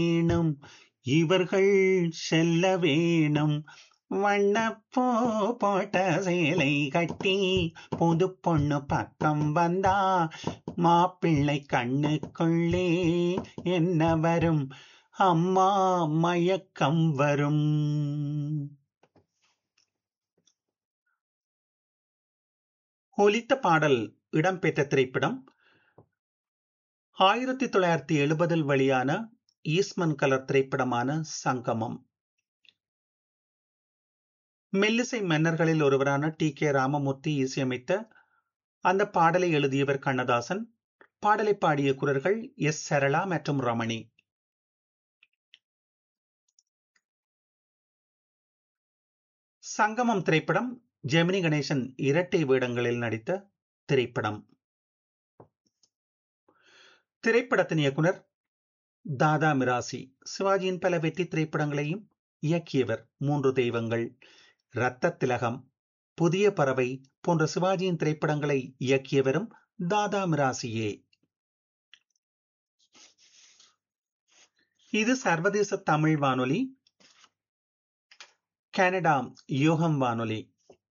வேணும் இவர்கள் செல்ல வேணும் வண்ணப்பூ போட்ட சேலை கட்டி புது பொண்ணு பக்கம் வந்தா மாப்பிள்ளை கண்ணுக்குள்ளே என்ன வரும் அம்மா மயக்கம் வரும் ஒலித்த பாடல் இடம்பெற்ற திரைப்படம் ஆயிரத்தி தொள்ளாயிரத்தி எழுபதில் வெளியான ஈஸ்மன் கலர் திரைப்படமான சங்கமம் மெல்லிசை மன்னர்களில் ஒருவரான டி கே ராமமூர்த்தி இசையமைத்த அந்த பாடலை எழுதியவர் கண்ணதாசன் பாடலை பாடிய குரல்கள் எஸ் சரளா மற்றும் ரமணி சங்கமம் திரைப்படம் ஜெமினி கணேசன் இரட்டை வேடங்களில் நடித்த திரைப்படம் திரைப்படத்தின் இயக்குனர் தாதா மிராசி சிவாஜியின் பல வெற்றி திரைப்படங்களையும் இயக்கியவர் மூன்று தெய்வங்கள் இரத்த திலகம் புதிய பறவை போன்ற சிவாஜியின் திரைப்படங்களை இயக்கியவரும் தாதா மிராசியே இது சர்வதேச தமிழ் வானொலி கனடா யோகம் வானொலி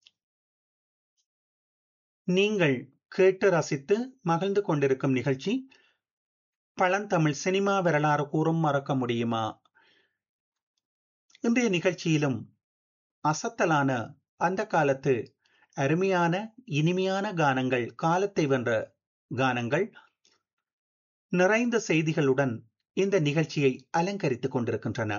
நீங்கள் கேட்டு ரசித்து மகிழ்ந்து கொண்டிருக்கும் நிகழ்ச்சி பழந்தமிழ் சினிமா வரலாறு கூறும் மறக்க முடியுமா இன்றைய நிகழ்ச்சியிலும் அசத்தலான அந்த காலத்து அருமையான இனிமையான கானங்கள் காலத்தை வென்ற கானங்கள் நிறைந்த செய்திகளுடன் இந்த நிகழ்ச்சியை அலங்கரித்துக் கொண்டிருக்கின்றன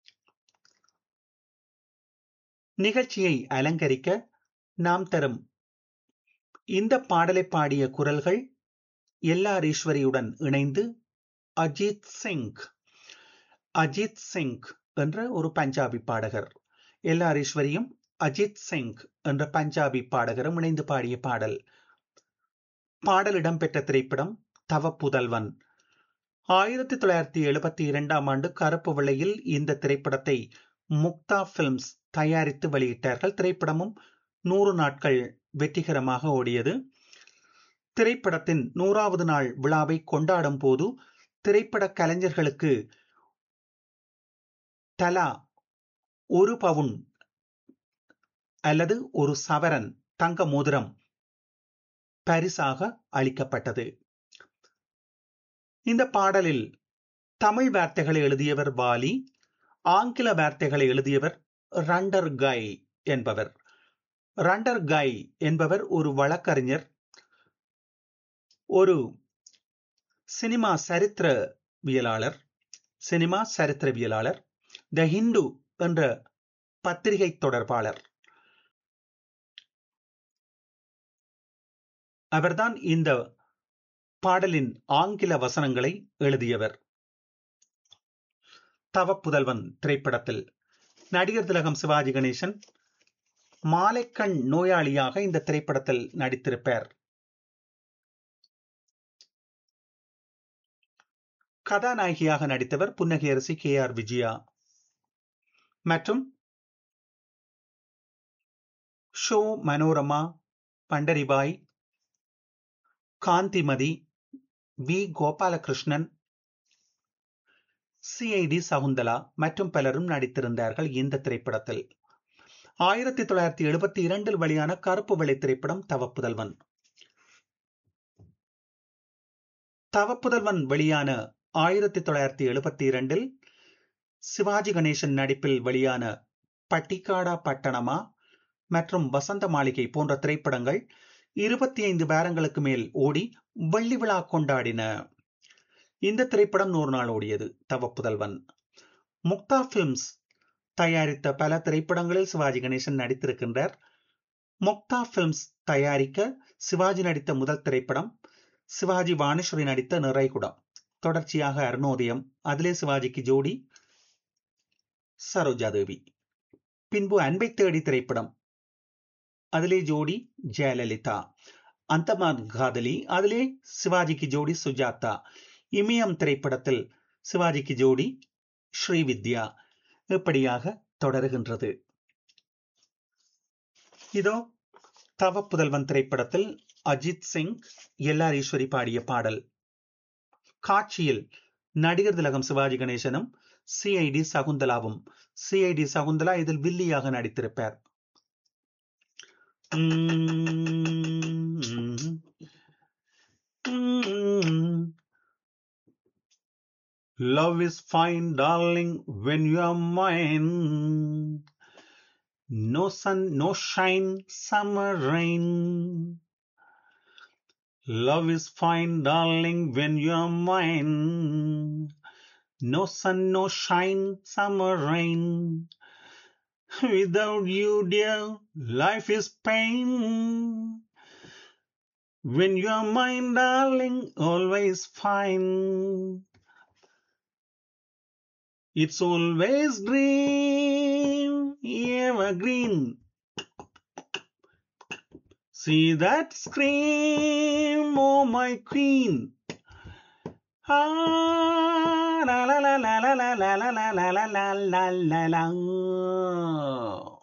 நிகழ்ச்சியை அலங்கரிக்க நாம் தரும் இந்த பாடலை பாடிய குரல்கள் எல்லார் ஈஸ்வரியுடன் இணைந்து அஜித் சிங் அஜித் சிங் என்ற ஒரு பஞ்சாபி பாடகர் எல்லார் ஈஸ்வரியும் அஜித் சிங் என்ற பஞ்சாபி பாடகரும் இணைந்து பாடிய பாடல் பாடல் இடம்பெற்ற திரைப்படம் தவ புதல்வன் ஆயிரத்தி தொள்ளாயிரத்தி எழுபத்தி இரண்டாம் ஆண்டு கருப்பு வெள்ளையில் இந்த திரைப்படத்தை முக்தா பிலிம்ஸ் தயாரித்து வெளியிட்டார்கள் திரைப்படமும் நூறு நாட்கள் வெற்றிகரமாக ஓடியது திரைப்படத்தின் நூறாவது நாள் விழாவை கொண்டாடும் போது திரைப்பட கலைஞர்களுக்கு தலா ஒரு பவுன் அல்லது ஒரு சவரன் தங்க மோதிரம் பரிசாக அளிக்கப்பட்டது இந்த பாடலில் தமிழ் வார்த்தைகளை எழுதியவர் வாலி ஆங்கில வார்த்தைகளை எழுதியவர் ரண்டர் கை என்பவர் ரண்டர் கை என்பவர் ஒரு வழக்கறிஞர் ஒரு சினிமா சரித்திரவியலாளர் சினிமா சரித்திரவியலாளர் த ஹிந்து என்ற பத்திரிகை தொடர்பாளர் அவர்தான் இந்த பாடலின் ஆங்கில வசனங்களை எழுதியவர் தவப்புதல்வன் திரைப்படத்தில் நடிகர் திலகம் சிவாஜி கணேசன் மாலைக்கண் நோயாளியாக இந்த திரைப்படத்தில் நடித்திருப்பார் கதாநாயகியாக நடித்தவர் புன்னகையரசி கே ஆர் விஜயா மற்றும் ஷோ மனோரமா பண்டரிபாய் காந்திமதி வி கோபாலகிருஷ்ணன் சிஐடி சகுந்தலா மற்றும் பலரும் நடித்திருந்தார்கள் இந்த திரைப்படத்தில் ஆயிரத்தி தொள்ளாயிரத்தி எழுபத்தி இரண்டில் வெளியான கருப்பு வெள்ளை திரைப்படம் தவப்புதல்வன் தவப்புதல்வன் வெளியான ஆயிரத்தி தொள்ளாயிரத்தி எழுபத்தி இரண்டில் சிவாஜி கணேசன் நடிப்பில் வெளியான பட்டிக்காடா பட்டணமா மற்றும் வசந்த மாளிகை போன்ற திரைப்படங்கள் இருபத்தி ஐந்து வாரங்களுக்கு மேல் ஓடி வெள்ளி விழா கொண்டாடின இந்த திரைப்படம் நூறு நாள் ஓடியது தவப்புதல்வன் முக்தா பிலிம்ஸ் தயாரித்த பல திரைப்படங்களில் சிவாஜி கணேசன் நடித்திருக்கின்றார் முக்தா பிலிம்ஸ் தயாரிக்க சிவாஜி நடித்த முதல் திரைப்படம் சிவாஜி வாணேஸ்வரி நடித்த நிறைகுடம் தொடர்ச்சியாக அருணோதயம் அதிலே சிவாஜிக்கு ஜோடி சரோஜா தேவி பின்பு அன்பை தேடி திரைப்படம் அதிலே ஜோடி ஜெயலலிதா அந்தமான் காதலி அதிலே சிவாஜிக்கு ஜோடி சுஜாதா இமயம் திரைப்படத்தில் சிவாஜிக்கு ஜோடி ஸ்ரீவித்யா இப்படியாக தொடருகின்றது இதோ தவ புதல்வன் திரைப்படத்தில் அஜித் சிங் எல்ஆர் ஈஸ்வரி பாடிய பாடல் காட்சியில் நடிகர் திலகம் சிவாஜி கணேசனும் சிஐடி சகுந்தலாவும் சிஐடி சகுந்தலா இதில் வில்லியாக நடித்திருப்பார் Love is fine, darling, when you are mine. No sun, no shine, summer rain. Love is fine, darling, when you are mine. No sun, no shine, summer rain. Without you, dear, life is pain. When you are mine, darling, always fine. It's always green, evergreen. See that scream, oh my queen. Ah, la la la la la la la la la la la la la la.